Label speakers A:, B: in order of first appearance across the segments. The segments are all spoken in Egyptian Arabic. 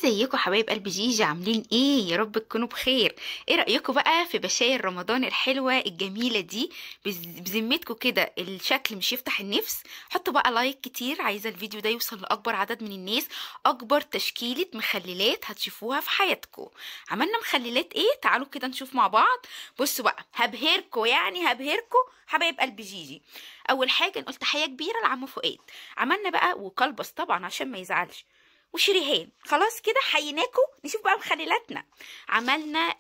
A: ازيكم حبايب قلب جيجي عاملين ايه يا رب تكونوا بخير ايه رايكم بقى في بشاير رمضان الحلوه الجميله دي بز- بذمتكم كده الشكل مش يفتح النفس حطوا بقى لايك كتير عايزه الفيديو ده يوصل لاكبر عدد من الناس اكبر تشكيله مخللات هتشوفوها في حياتكم عملنا مخللات ايه تعالوا كده نشوف مع بعض بصوا بقى هبهركم يعني هبهركم حبايب قلب جيجي اول حاجه نقول تحيه كبيره لعم فؤاد عملنا بقى وكلبس طبعا عشان ما يزعلش وشريهان خلاص كده حييناكم نشوف بقى مخللاتنا عملنا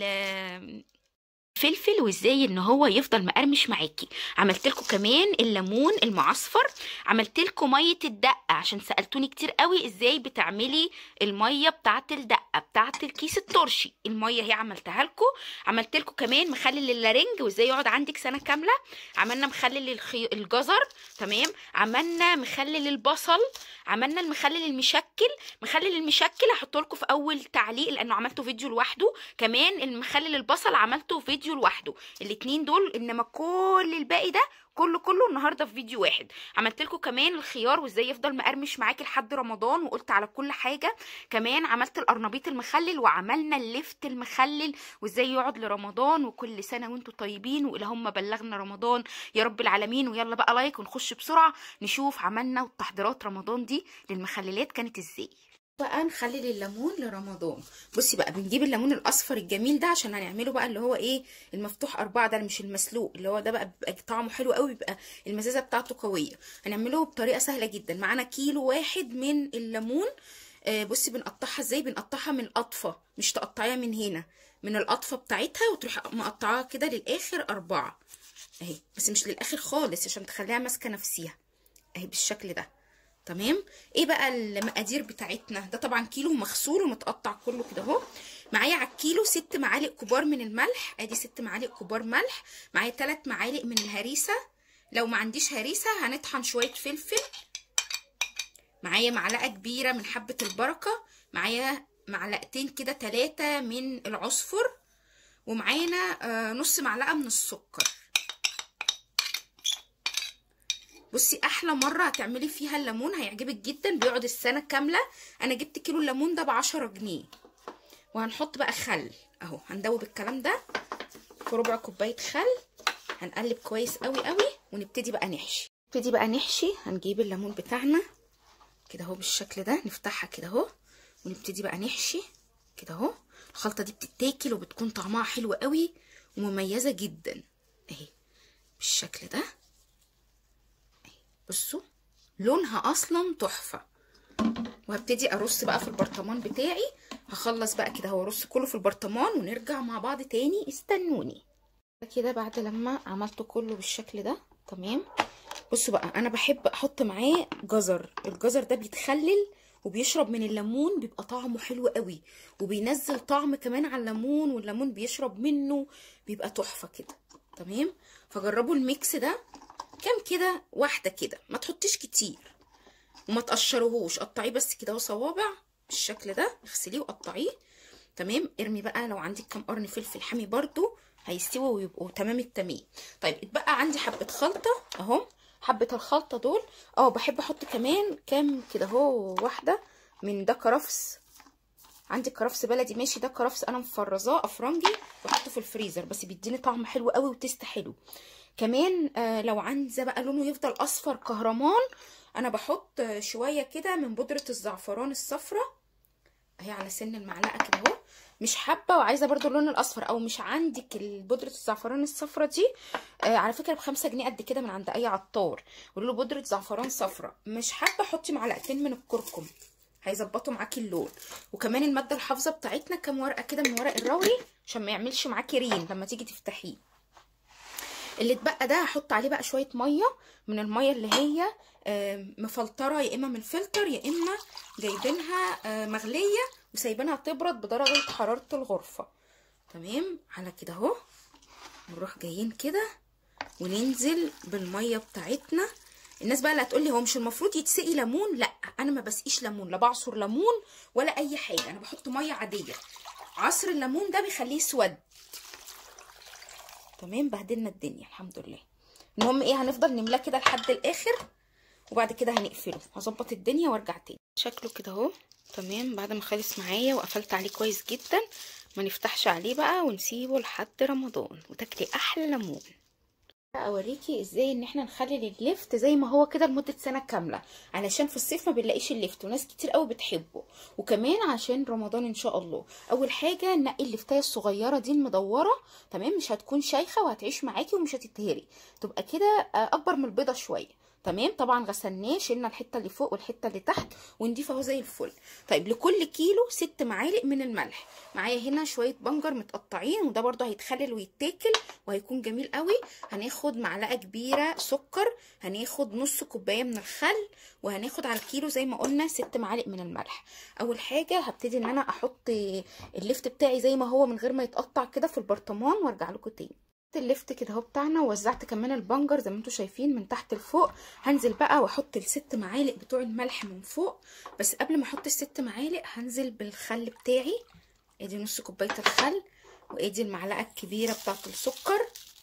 A: ال فلفل وازاي ان هو يفضل مقرمش معاكي عملت لكم كمان الليمون المعصفر عملت لكم ميه الدقه عشان سالتوني كتير قوي ازاي بتعملي الميه بتاعه الدقه بتاعه الكيس الترشي الميه هي عملتها لكم عملت لكم كمان مخلل اللارنج وازاي يقعد عندك سنه كامله عملنا مخلل الخي... الجزر تمام عملنا مخلل البصل عملنا المخلل المشكل مخلل المشكل هحطه لكم في اول تعليق لانه عملته فيديو لوحده كمان المخلل البصل عملته فيديو لوحده الاتنين دول انما كل الباقي ده كله كله النهارده في فيديو واحد عملت لكم كمان الخيار وازاي يفضل مقرمش معاكي لحد رمضان وقلت على كل حاجه كمان عملت القرنبيط المخلل وعملنا اللفت المخلل وازاي يقعد لرمضان وكل سنه وانتم طيبين والهم بلغنا رمضان يا رب العالمين ويلا بقى لايك ونخش بسرعه نشوف عملنا تحضيرات رمضان دي للمخللات كانت ازاي بقى نخلل الليمون لرمضان بصي بقى بنجيب الليمون الاصفر الجميل ده عشان هنعمله بقى اللي هو ايه المفتوح اربعة ده مش المسلوق اللي هو ده بقى بيبقى طعمه حلو قوي بيبقى المزازه بتاعته قويه هنعمله بطريقه سهله جدا معانا كيلو واحد من الليمون آه بصي بنقطعها ازاي بنقطعها من القطفه مش تقطعيها من هنا من القطفه بتاعتها وتروح مقطعاها كده للاخر اربعه اهي بس مش للاخر خالص عشان تخليها ماسكه نفسيها اهي بالشكل ده تمام ايه بقى المقادير بتاعتنا ده طبعا كيلو مغسول ومتقطع كله كده اهو معايا على الكيلو ست معالق كبار من الملح ادي ست معالق كبار ملح معايا تلات معالق من الهريسه لو ما عنديش هريسه هنطحن شويه فلفل معايا معلقه كبيره من حبه البركه معايا معلقتين كده تلاتة من العصفر ومعانا آه نص معلقه من السكر بصي احلى مره هتعملي فيها الليمون هيعجبك جدا بيقعد السنه كامله انا جبت كيلو الليمون ده بعشرة جنيه وهنحط بقى خل اهو هندوب الكلام ده في ربع كوبايه خل هنقلب كويس قوي قوي ونبتدي بقى نحشي نبتدي بقى نحشي هنجيب الليمون بتاعنا كده اهو بالشكل ده نفتحها كده اهو ونبتدي بقى نحشي كده اهو الخلطه دي بتتاكل وبتكون طعمها حلو قوي ومميزه جدا اهي بالشكل ده بصوا لونها اصلا تحفه وهبتدي ارص بقى في البرطمان بتاعي هخلص بقى كده هو ارص كله في البرطمان ونرجع مع بعض تاني استنوني كده بعد لما عملته كله بالشكل ده تمام بصوا بقى انا بحب احط معاه جزر الجزر ده بيتخلل وبيشرب من الليمون بيبقى طعمه حلو قوي وبينزل طعم كمان على الليمون والليمون بيشرب منه بيبقى تحفه كده تمام فجربوا الميكس ده كام كده واحده كده ما تحطيش كتير وما تقشرهوش قطعيه بس كده اهو صوابع بالشكل ده اغسليه وقطعيه تمام ارمي بقى لو عندك كام قرن فلفل حامي برده هيستووا ويبقوا تمام التمام طيب اتبقى عندي حبه خلطه اهو حبه الخلطه دول اه بحب احط كمان كام كده اهو واحده من ده كرفس عندي كرفس بلدي ماشي ده كرفس انا مفرزاه افرنجي بحطه في الفريزر بس بيديني طعم حلو قوي وتست حلو كمان آه لو عايزه بقى لونه يفضل اصفر كهرمان انا بحط آه شويه كده من بودره الزعفران الصفراء اهي على سن المعلقه كده اهو مش حابه وعايزه برضو اللون الاصفر او مش عندك بودره الزعفران الصفراء دي آه على فكره بخمسة جنيه قد كده من عند اي عطار قولوا له بودره زعفران صفراء مش حابه حطي معلقتين من الكركم هيظبطوا معاكي اللون وكمان الماده الحافظه بتاعتنا كام ورقه كده من ورق الروري عشان ما يعملش معاكي رين لما تيجي تفتحيه اللي اتبقى ده هحط عليه بقى شويه ميه من الميه اللي هي مفلتره يا اما من الفلتر يا اما جايبينها مغليه وسايبينها تبرد بدرجه حراره الغرفه تمام على كده اهو نروح جايين كده وننزل بالميه بتاعتنا الناس بقى اللي هتقولي هو مش المفروض يتسقي ليمون لا انا ما بسقيش ليمون لا بعصر ليمون ولا اي حاجه انا بحط ميه عاديه عصر الليمون ده بيخليه يسود تمام بهدلنا الدنيا الحمد لله المهم ايه هنفضل نملاه كده لحد الاخر وبعد كده هنقفله هظبط الدنيا وارجع تاني شكله كده اهو تمام بعد ما خلص معايا وقفلت عليه كويس جدا ما نفتحش عليه بقى ونسيبه لحد رمضان وتاكلي احلى ليمون اوريكي ازاي ان احنا نخلي الليفت زي ما هو كده لمده سنه كامله علشان في الصيف ما بنلاقيش الليفت وناس كتير قوي بتحبه وكمان عشان رمضان ان شاء الله اول حاجه نقي اللفتايه الصغيره دي المدوره تمام مش هتكون شايخه وهتعيش معاكي ومش هتتهري تبقى كده اكبر من البيضه شويه تمام طبعا غسلناه شلنا الحته اللي فوق والحته اللي تحت ونضيف اهو زي الفل طيب لكل كيلو ست معالق من الملح معايا هنا شويه بنجر متقطعين وده برده هيتخلل ويتاكل وهيكون جميل قوي هناخد معلقه كبيره سكر هناخد نص كوبايه من الخل وهناخد على الكيلو زي ما قلنا ست معالق من الملح اول حاجه هبتدي ان انا احط اللفت بتاعي زي ما هو من غير ما يتقطع كده في البرطمان وارجع لكم تاني اللفت كده اهو بتاعنا ووزعت كمان البنجر زي ما انتم شايفين من تحت لفوق هنزل بقى واحط الست معالق بتوع الملح من فوق بس قبل ما احط الست معالق هنزل بالخل بتاعي ادي نص كوبايه الخل وادي المعلقه الكبيره بتاعه السكر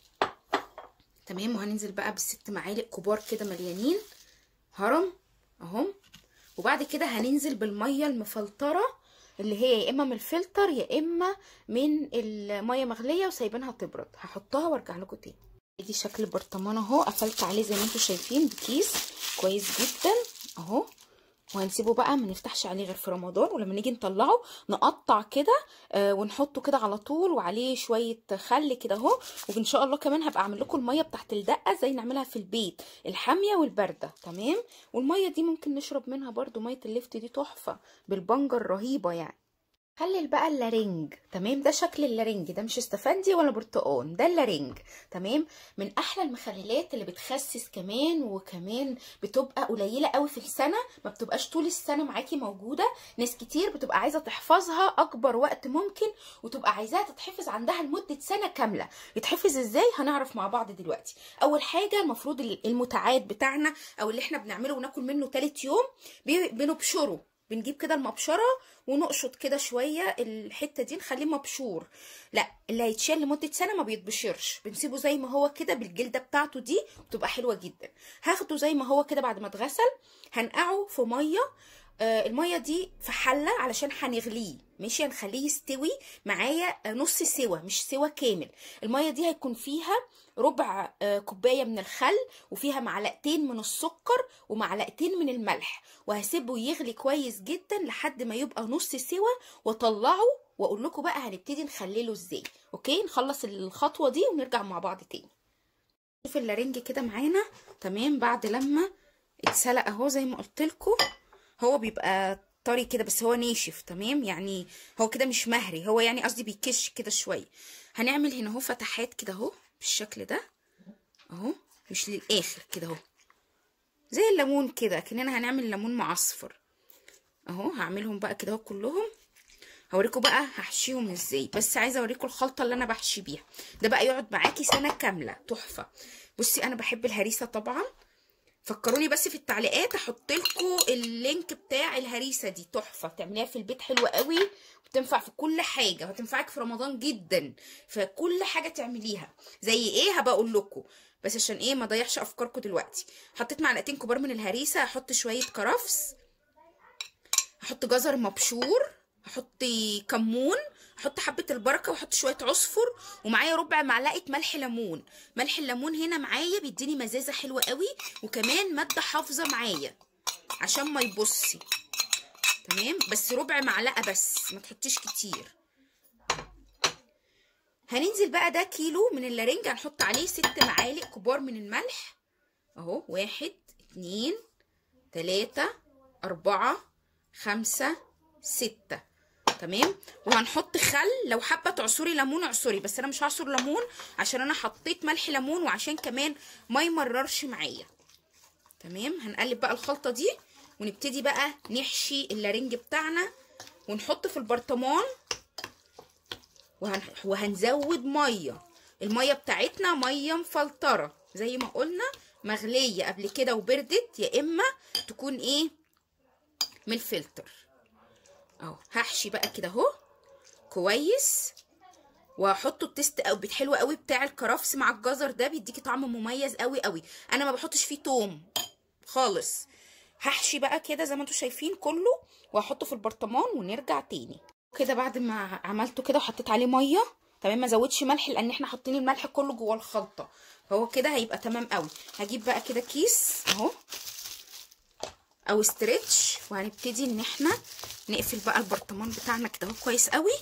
A: تمام وهننزل بقى بالست معالق كبار كده مليانين هرم اهم وبعد كده هننزل بالميه المفلتره اللي هي يا اما من الفلتر يا اما من الميه مغليه وسايبينها تبرد هحطها وارجع لكم تاني ادي شكل البرطمان اهو قفلت عليه زي ما انتم شايفين بكيس كويس جدا اهو وهنسيبه بقى ما نفتحش عليه غير في رمضان ولما نيجي نطلعه نقطع كده آه ونحطه كده على طول وعليه شويه خل كده اهو وان شاء الله كمان هبقى اعمل لكم الميه بتاعت الدقه زي نعملها في البيت الحاميه والبارده تمام والميه دي ممكن نشرب منها برده ميه اللفت دي تحفه بالبنجر رهيبه يعني خلل بقى اللارنج تمام ده شكل اللارنج ده مش استفندي ولا برتقان ده اللارنج تمام من احلى المخللات اللي بتخسس كمان وكمان بتبقى قليله قوي في السنه ما بتبقاش طول السنه معاكي موجوده ناس كتير بتبقى عايزه تحفظها اكبر وقت ممكن وتبقى عايزاها تتحفظ عندها لمده سنه كامله يتحفظ ازاي هنعرف مع بعض دلوقتي اول حاجه المفروض المتعاد بتاعنا او اللي احنا بنعمله وناكل منه تالت يوم بنبشره بنجيب كده المبشره ونقشط كده شويه الحته دي نخليه مبشور لا اللي هيتشال لمده سنه ما بيتبشرش بنسيبه زي ما هو كده بالجلده بتاعته دي بتبقى حلوه جدا هاخده زي ما هو كده بعد ما اتغسل هنقعه في ميه آه الميه دي في حله علشان هنغليه ماشي هنخليه يستوي معايا نص سوا مش سوا كامل الميه دي هيكون فيها ربع آه كوبايه من الخل وفيها معلقتين من السكر ومعلقتين من الملح وهسيبه يغلي كويس جدا لحد ما يبقى نص سوا واطلعه واقول لكم بقى هنبتدي نخلله ازاي اوكي نخلص الخطوه دي ونرجع مع بعض تاني شوف اللارنج كده معانا تمام بعد لما اتسلق اهو زي ما قلت لكم هو بيبقى طري كده بس هو ناشف تمام يعني هو كده مش مهري هو يعني قصدي بيكش كده شويه هنعمل هنا اهو فتحات كده اهو بالشكل ده اهو مش للاخر كده اهو زي الليمون كده كاننا هنعمل ليمون معصفر اهو هعملهم بقى كده اهو كلهم هوريكم بقى هحشيهم ازاي بس عايزه اوريكم الخلطه اللي انا بحشي بيها ده بقى يقعد معاكي سنه كامله تحفه بصي انا بحب الهريسه طبعا فكروني بس في التعليقات احط لكم اللينك بتاع الهريسه دي تحفه تعمليها في البيت حلوه قوي وتنفع في كل حاجه وهتنفعك في رمضان جدا فكل حاجه تعمليها زي ايه هبقى اقول لكم بس عشان ايه ما ضيعش افكاركم دلوقتي حطيت معلقتين كبار من الهريسه هحط شويه كرفس هحط جزر مبشور هحط كمون احط حبه البركه واحط شويه عصفر ومعايا ربع معلقه ملح ليمون ملح الليمون هنا معايا بيديني مزازه حلوه قوي وكمان ماده حافظه معايا عشان ما يبصي تمام بس ربع معلقه بس ما تحطيش كتير هننزل بقى ده كيلو من اللارنج هنحط عليه ست معالق كبار من الملح اهو واحد اتنين تلاتة اربعة خمسة ستة تمام وهنحط خل لو حابه تعصري ليمون اعصري بس انا مش هعصر ليمون عشان انا حطيت ملح ليمون وعشان كمان ما يمررش معايا تمام هنقلب بقى الخلطه دي ونبتدي بقى نحشي اللارنج بتاعنا ونحط في البرطمان وهن... وهنزود ميه الميه بتاعتنا ميه مفلتره زي ما قلنا مغليه قبل كده وبردت يا اما تكون ايه من الفلتر اهو هحشي بقى كده اهو كويس وهحطه التست او حلو قوي بتاع الكرفس مع الجزر ده بيديكي طعم مميز قوي قوي انا ما بحطش فيه توم خالص هحشي بقى كده زي ما انتم شايفين كله وهحطه في البرطمان ونرجع تاني كده بعد ما عملته كده وحطيت عليه ميه تمام ما زودش ملح لان احنا حاطين الملح كله جوه الخلطه فهو كده هيبقى تمام قوي هجيب بقى كده كيس اهو او استرتش وهنبتدي ان احنا نقفل بقى البرطمان بتاعنا كده اهو كويس قوي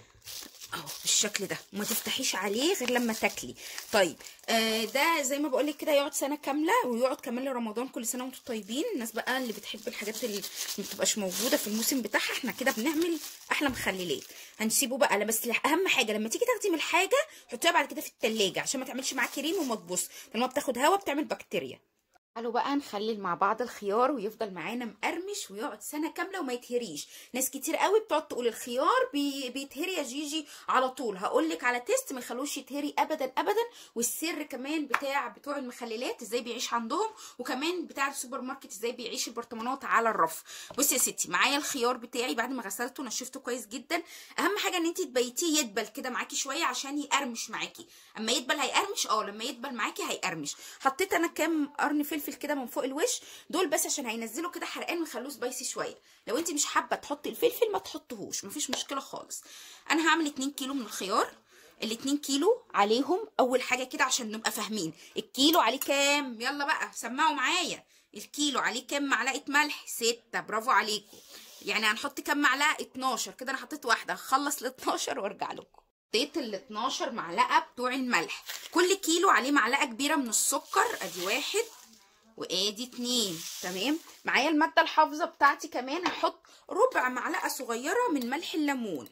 A: اهو بالشكل ده وما تفتحيش عليه غير لما تاكلي طيب آه ده زي ما بقول لك كده يقعد سنه كامله ويقعد كمان لرمضان كل سنه وانتم طيبين الناس بقى اللي بتحب الحاجات اللي ما بتبقاش موجوده في الموسم بتاعها احنا كده بنعمل احلى مخللات هنسيبه بقى لا بس اهم حاجه لما تيجي تاخدي من الحاجه حطيها بعد كده في التلاجة عشان ما تعملش معاكي ريم وما تبص لما بتاخد هوا بتعمل بكتيريا تعالوا بقى نخلل مع بعض الخيار ويفضل معانا مقرمش ويقعد سنه كامله وما يتهريش ناس كتير قوي بتقعد تقول الخيار بي بيتهري يا جيجي على طول هقول لك على تيست ما يخلوش يتهري ابدا ابدا والسر كمان بتاع بتوع المخللات ازاي بيعيش عندهم وكمان بتاع السوبر ماركت ازاي بيعيش البرطمانات على الرف بصي يا ستي معايا الخيار بتاعي بعد ما غسلته نشفته كويس جدا اهم حاجه ان انت تبيتيه يدبل كده معاكي شويه عشان يقرمش معاكي اما يدبل هيقرمش اه لما يدبل معاكي هيقرمش حطيت انا كام قرن فلفل كده من فوق الوش دول بس عشان هينزلوا كده حرقان ويخلوه سبايسي شويه لو انت مش حابه تحطي الفلفل ما تحطهوش مفيش مشكله خالص انا هعمل 2 كيلو من الخيار ال2 كيلو عليهم اول حاجه كده عشان نبقى فاهمين الكيلو عليه كام يلا بقى سمعوا معايا الكيلو عليه كام معلقه ملح 6 برافو عليكم يعني هنحط كام معلقه 12 كده انا حطيت واحده هخلص ال 12 وارجع لكم حطيت ال 12 معلقه بتوع الملح كل كيلو عليه معلقه كبيره من السكر ادي واحد وادي اتنين تمام معايا الماده الحافظه بتاعتي كمان هحط ربع معلقه صغيره من ملح الليمون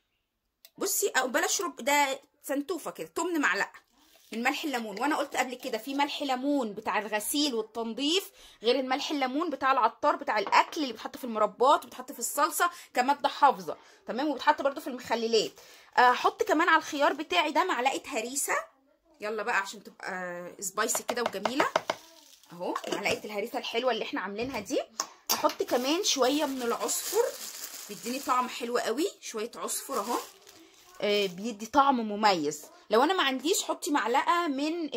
A: بصي او بلاش ربع ده سنتوفه كده تمن معلقه من ملح الليمون وانا قلت قبل كده في ملح ليمون بتاع الغسيل والتنظيف غير الملح الليمون بتاع العطار بتاع الاكل اللي بيتحط في المربات وبيتحط في الصلصه كماده حافظه تمام وبيتحط برده في المخللات احط كمان على الخيار بتاعي ده معلقه هريسه يلا بقى عشان تبقى سبايسي كده وجميله اهو معلقه الهريسه الحلوه اللي احنا عاملينها دي احط كمان شويه من العصفر بيديني طعم حلو قوي شويه عصفر اهو آه بيدي طعم مميز لو انا ما عنديش حطي معلقه من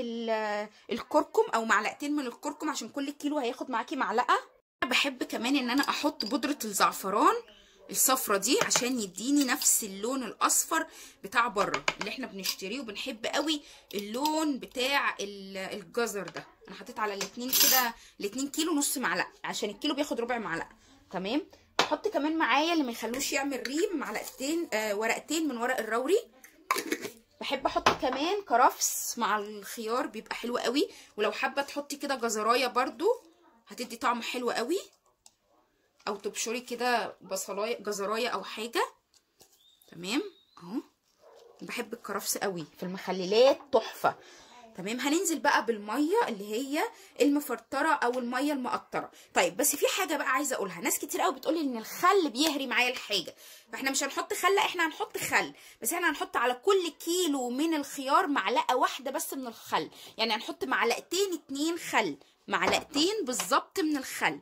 A: الكركم او معلقتين من الكركم عشان كل كيلو هياخد معاكي معلقه بحب كمان ان انا احط بودره الزعفران الصفرة دي عشان يديني نفس اللون الاصفر بتاع بره اللي احنا بنشتريه وبنحب قوي اللون بتاع الجزر ده انا حطيت على الاتنين كده الاتنين كيلو نص معلقه عشان الكيلو بياخد ربع معلقه تمام احط كمان معايا اللي ما يخلوش يعمل ريم معلقتين آه ورقتين من ورق الروري بحب احط كمان كرفس مع الخيار بيبقى حلو قوي ولو حابه تحطي كده جزرايه برضو هتدي طعم حلو قوي او تبشري كده بصلايه جزرايه او حاجه تمام اهو بحب الكرفس قوي في المخللات تحفه تمام هننزل بقى بالميه اللي هي المفرطره او الميه المقطره طيب بس في حاجه بقى عايزه اقولها ناس كتير قوي بتقولي ان الخل بيهري معايا الحاجه فاحنا مش هنحط خل احنا هنحط خل بس احنا هنحط على كل كيلو من الخيار معلقه واحده بس من الخل يعني هنحط معلقتين اتنين خل معلقتين بالظبط من الخل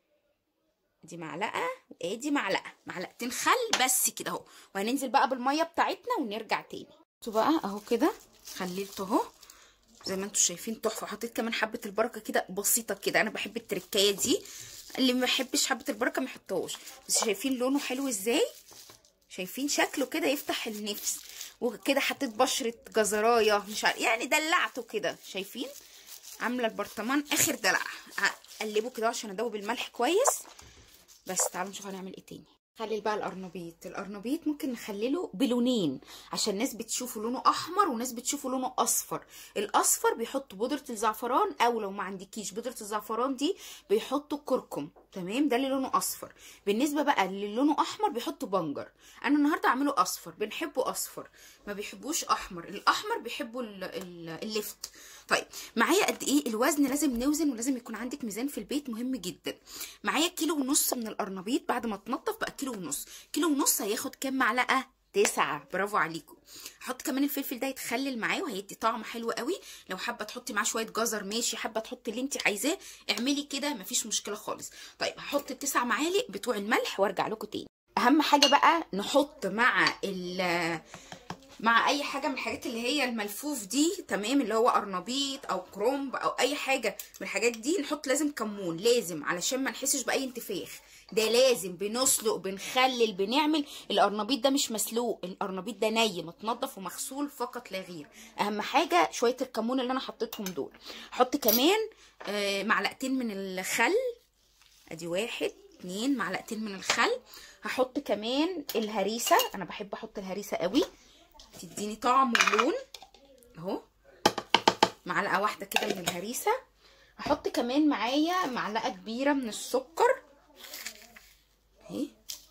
A: دي معلقه وادي معلقه معلقتين خل بس كده اهو وهننزل بقى بالميه بتاعتنا ونرجع تاني بصوا بقى اهو كده خليته اهو زي ما انتم شايفين تحفه حطيت كمان حبه البركه كده بسيطه كده انا بحب التركايه دي اللي ما بيحبش حبه البركه ما يحطهاش بس شايفين لونه حلو ازاي شايفين شكله كده يفتح النفس وكده حطيت بشره جزرايه مش عارف يعني دلعته كده شايفين عامله البرطمان اخر دلع اقلبه كده عشان ادوب الملح كويس بس تعالوا نشوف هنعمل ايه تاني خلي بقى القرنبيط القرنبيط ممكن نخلله بلونين عشان ناس بتشوفه لونه احمر وناس بتشوفه لونه اصفر الاصفر بيحطوا بودره الزعفران او لو ما عندكيش بودره الزعفران دي بيحطوا كركم تمام ده اللي لونه اصفر بالنسبه بقى اللي لونه احمر بيحطوا بنجر انا النهارده اعمله اصفر بنحبه اصفر ما بيحبوش احمر الاحمر بيحبوا اللفت طيب معايا قد ايه الوزن لازم نوزن ولازم يكون عندك ميزان في البيت مهم جدا معايا كيلو ونص من القرنبيط بعد ما تنضف بقى كيلو ونص كيلو ونص هياخد كام معلقه تسعة برافو عليكم حط كمان الفلفل ده يتخلل معاه وهيدي طعم حلو قوي لو حابه تحطي معاه شويه جزر ماشي حابه تحطي اللي انت عايزاه اعملي كده مفيش مشكله خالص طيب هحط التسع معالق بتوع الملح وارجع لكم تاني اهم حاجه بقى نحط مع ال مع اي حاجه من الحاجات اللي هي الملفوف دي تمام اللي هو قرنبيط او كرومب او اي حاجه من الحاجات دي نحط لازم كمون لازم علشان ما نحسش باي انتفاخ ده لازم بنسلق بنخلل بنعمل القرنبيط ده مش مسلوق القرنبيط ده ني متنضف ومغسول فقط لا غير اهم حاجه شويه الكمون اللي انا حطيتهم دول احط كمان آه معلقتين من الخل ادي واحد اتنين معلقتين من الخل هحط كمان الهريسه انا بحب احط الهريسه قوي تديني طعم ولون اهو معلقه واحده كده من الهريسه هحط كمان معايا معلقه كبيره من السكر اهي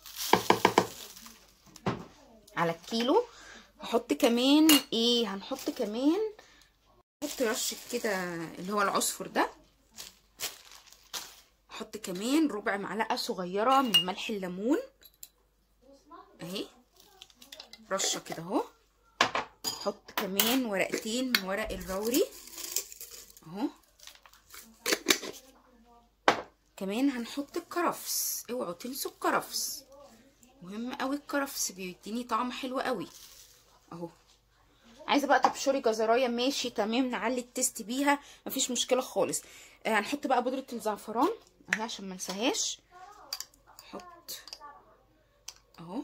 A: على الكيلو هحط كمان ايه هنحط كمان هحط رشه كده اللي هو العصفر ده هحط كمان ربع معلقه صغيره من ملح الليمون اهي رشه كده اهو احط كمان ورقتين من ورق الروري اهو كمان هنحط الكرفس اوعوا تنسوا الكرفس مهم قوي الكرفس بيديني طعم حلو قوي اهو عايزه بقى تبشري جزرايه ماشي تمام نعلي التست بيها مفيش مشكله خالص آه هنحط بقى بودره الزعفران اهي عشان ما انساهاش احط اهو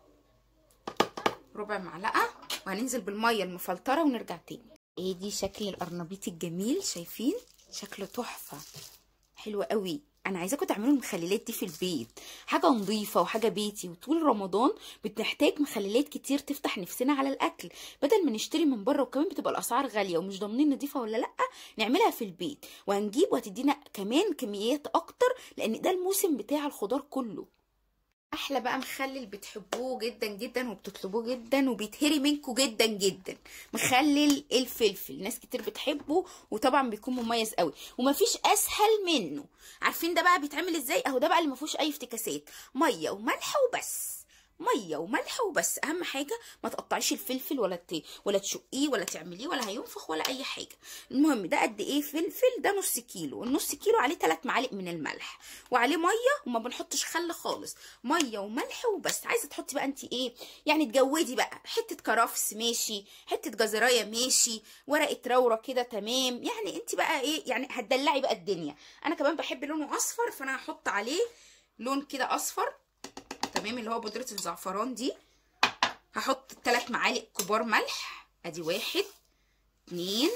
A: ربع معلقه وهننزل بالميه المفلتره ونرجع تاني ايه دي شكل القرنبيط الجميل شايفين شكله تحفه حلو قوي انا عايزاكم تعملوا المخللات دي في البيت حاجه نظيفه وحاجه بيتي وطول رمضان بنحتاج مخللات كتير تفتح نفسنا على الاكل بدل ما نشتري من بره وكمان بتبقى الاسعار غاليه ومش ضامنين نضيفه ولا لا نعملها في البيت وهنجيب وهتدينا كمان كميات اكتر لان ده الموسم بتاع الخضار كله احلى بقى مخلل بتحبوه جدا جدا وبتطلبوه جدا وبيتهري منكم جدا جدا مخلل الفلفل ناس كتير بتحبه وطبعا بيكون مميز قوي ومفيش اسهل منه عارفين ده بقى بيتعمل ازاي اهو ده بقى اللي مفيهوش اي افتكاسات ميه وملح وبس ميه وملح وبس اهم حاجه ما تقطعيش الفلفل ولا ت... ولا تشقيه ولا تعمليه ولا هينفخ ولا اي حاجه المهم ده قد ايه فلفل ده نص كيلو النص كيلو عليه 3 معالق من الملح وعليه ميه وما بنحطش خل خالص ميه وملح وبس عايزه تحطي بقى انت ايه يعني تجودي بقى حته كرفس ماشي حته جزرايه ماشي ورقه روره كده تمام يعني انت بقى ايه يعني هتدلعي بقى الدنيا انا كمان بحب لونه اصفر فانا هحط عليه لون كده اصفر تمام اللي هو بودره الزعفران دي هحط 3 معالق كبار ملح ادي واحد اتنين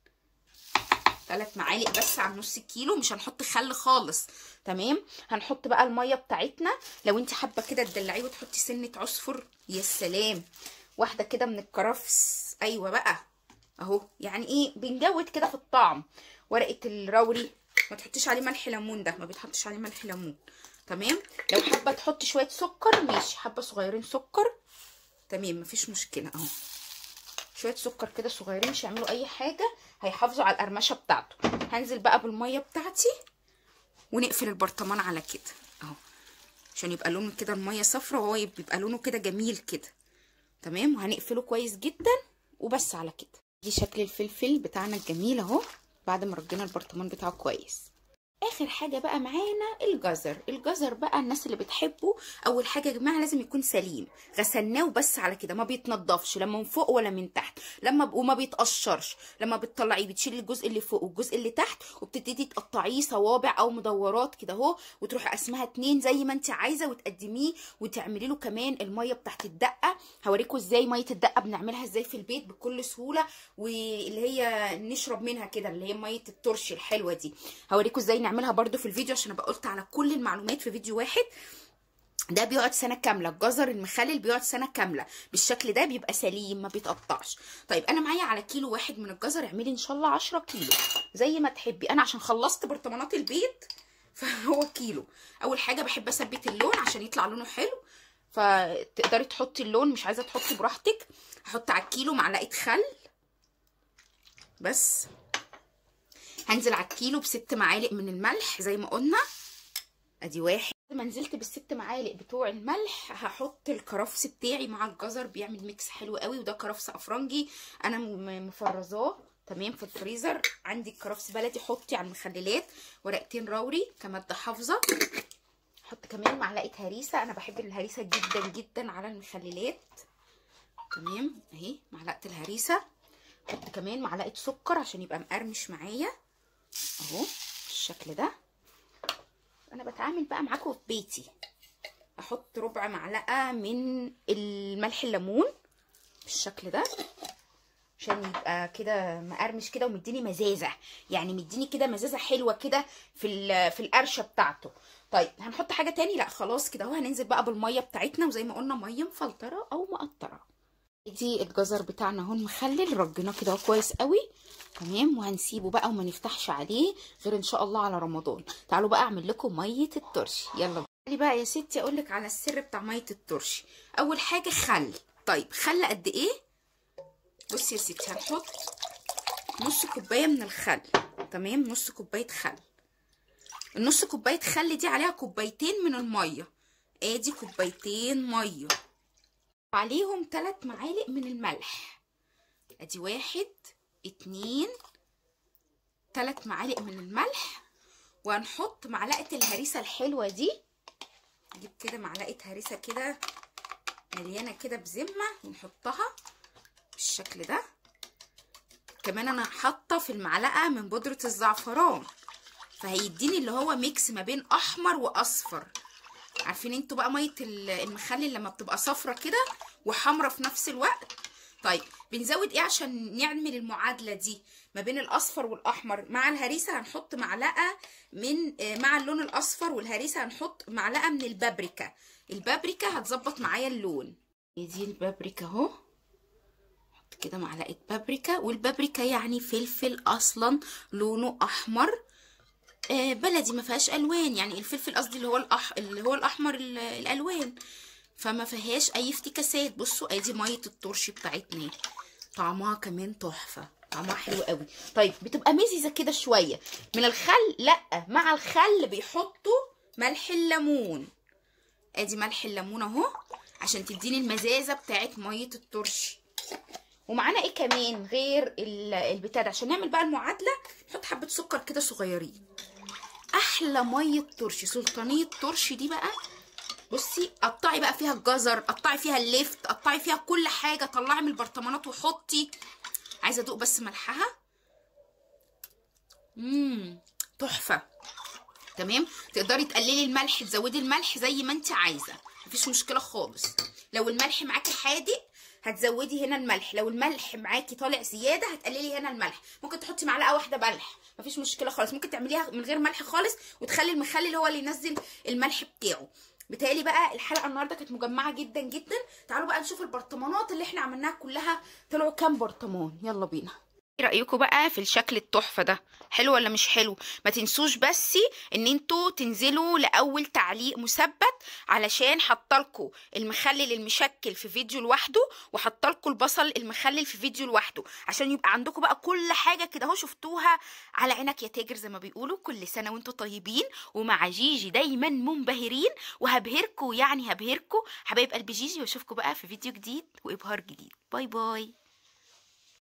A: تلات معالق بس على نص كيلو مش هنحط خل خالص تمام هنحط بقى الميه بتاعتنا لو انت حابه كده تدلعيه وتحطي سنه عصفر يا سلام واحده كده من الكرفس ايوه بقى اهو يعني ايه بنجود كده في الطعم ورقه الروري ما تحطيش عليه ملح ليمون ده ما بيتحطش عليه ملح ليمون تمام لو حابه تحطي شويه سكر ماشي حبه صغيرين سكر تمام مفيش مشكله اهو شويه سكر كده صغيرين مش هيعملوا اي حاجه هيحافظوا على القرمشه بتاعته هنزل بقى بالميه بتاعتي ونقفل البرطمان على كده اهو عشان يبقى لونه كده الميه صفرا وهو بيبقى لونه كده جميل كده تمام وهنقفله كويس جدا وبس على كده دي شكل الفلفل بتاعنا الجميل اهو بعد ما رجينا البرطمان بتاعه كويس اخر حاجه بقى معانا الجزر الجزر بقى الناس اللي بتحبه اول حاجه يا جماعه لازم يكون سليم غسلناه بس على كده ما بيتنضفش لا من فوق ولا من تحت لما وما بيتقشرش لما بتطلعيه بتشيلي الجزء اللي فوق والجزء اللي تحت وبتبتدي تقطعيه صوابع او مدورات كده اهو وتروحي قسمها اتنين زي ما انت عايزه وتقدميه وتعملي له كمان الميه بتاعت الدقه هوريكم ازاي ميه الدقه بنعملها ازاي في البيت بكل سهوله واللي هي نشرب منها كده اللي هي ميه الترش الحلوه دي هوريكم ازاي نعملها برده في الفيديو عشان ابقى قلت على كل المعلومات في فيديو واحد ده بيقعد سنه كامله الجزر المخلل بيقعد سنه كامله بالشكل ده بيبقى سليم ما بيتقطعش طيب انا معايا على كيلو واحد من الجزر اعملي ان شاء الله 10 كيلو زي ما تحبي انا عشان خلصت برطمانات البيت فهو كيلو اول حاجه بحب اثبت اللون عشان يطلع لونه حلو فتقدري تحطي اللون مش عايزه تحطي براحتك هحط على الكيلو معلقه خل بس هنزل على الكيلو بست معالق من الملح زي ما قلنا ادي واحد ما نزلت بالست معالق بتوع الملح هحط الكرفس بتاعي مع الجزر بيعمل ميكس حلو قوي وده كرفس افرنجي انا مفرزاه تمام في الفريزر عندي الكرفس بلدي حطي على المخللات ورقتين روري كماده حافظه احط كمان معلقه هريسه انا بحب الهريسه جدا جدا على المخللات تمام اهي معلقه الهريسه احط كمان معلقه سكر عشان يبقى مقرمش معايا اهو بالشكل ده انا بتعامل بقى معاكم في بيتي احط ربع معلقه من الملح الليمون بالشكل ده عشان يبقى كده مقرمش كده ومديني مزازه يعني مديني كده مزازه حلوه كده في في القرشه بتاعته طيب هنحط حاجه تاني لا خلاص كده اهو هننزل بقى بالميه بتاعتنا وزي ما قلنا ميه مفلتره او مقطره دي الجزر بتاعنا اهو المخلل رجيناه كده اهو كويس قوي تمام وهنسيبه بقى وما نفتحش عليه غير ان شاء الله على رمضان تعالوا بقى اعمل لكم ميه الترشي يلا لي بقى يا ستي اقول لك على السر بتاع ميه الترشي اول حاجه خل طيب خل قد ايه بصي يا ستي هنحط نص كوبايه من الخل تمام نص كوبايه خل النص كوبايه خل دي عليها كوبايتين من الميه ادي كوبايتين ميه عليهم 3 معالق من الملح ادي واحد اتنين تلات معالق من الملح وهنحط معلقه الهريسه الحلوه دي نجيب كده معلقه هريسه كده مليانه كده بذمه ونحطها بالشكل ده كمان انا حاطه في المعلقه من بودره الزعفران فهيديني اللي هو ميكس ما بين احمر واصفر عارفين انتوا بقى ميه المخلل لما بتبقى صفرة كده وحمرة في نفس الوقت طيب بنزود ايه عشان نعمل المعادله دي ما بين الاصفر والاحمر مع الهريسه هنحط معلقه من مع اللون الاصفر والهريسه هنحط معلقه من البابريكا البابريكا هتظبط معايا اللون دي البابريكا اهو احط كده معلقه بابريكا والبابريكا يعني فلفل اصلا لونه احمر آه بلدي ما فيهاش الوان يعني الفلفل قصدي اللي هو الأح... اللي هو الاحمر الالوان فما فيهاش اي افتكاسات بصوا ادي ميه الترشي بتاعتنا طعمها كمان تحفه طعمها حلو قوي طيب بتبقى مززه كده شويه من الخل لا مع الخل بيحطوا ملح الليمون ادي ملح الليمون اهو عشان تديني المزازه بتاعت ميه الترشي ومعانا ايه كمان غير البتاع ده عشان نعمل بقى المعادله نحط حبه سكر كده صغيرين احلى ميه ترشي سلطانيه ترشي دي بقى بصي قطعي بقى فيها الجزر قطعي فيها اللفت قطعي فيها كل حاجه طلعي من البرطمانات وحطي عايزه ادوق بس ملحها امم تحفه تمام تقدري تقللي الملح تزودي الملح زي ما انت عايزه مفيش مشكله خالص لو الملح معاكي حادق هتزودي هنا الملح لو الملح معاكي طالع زياده هتقللي هنا الملح ممكن تحطي معلقه واحده ملح مفيش مشكله خالص ممكن تعمليها من غير ملح خالص وتخلي المخلل هو اللي ينزل الملح بتاعه بتهيألي بقى الحلقه النهارده كانت مجمعه جدا جدا تعالوا بقى نشوف البرطمانات اللي احنا عملناها كلها طلعوا كام برطمان يلا بينا ايه رايكم بقى في الشكل التحفه ده حلو ولا مش حلو ما تنسوش بس ان انتوا تنزلوا لاول تعليق مثبت علشان حطلكوا المخلل المشكل في فيديو لوحده وحطلكوا البصل المخلل في فيديو لوحده عشان يبقى عندكم بقى كل حاجه كده اهو شفتوها على عينك يا تاجر زي ما بيقولوا كل سنه وانتوا طيبين ومع جيجي دايما منبهرين وهبهركوا يعني هبهركوا حبايب قلب جيجي واشوفكم بقى في فيديو جديد وابهار جديد باي باي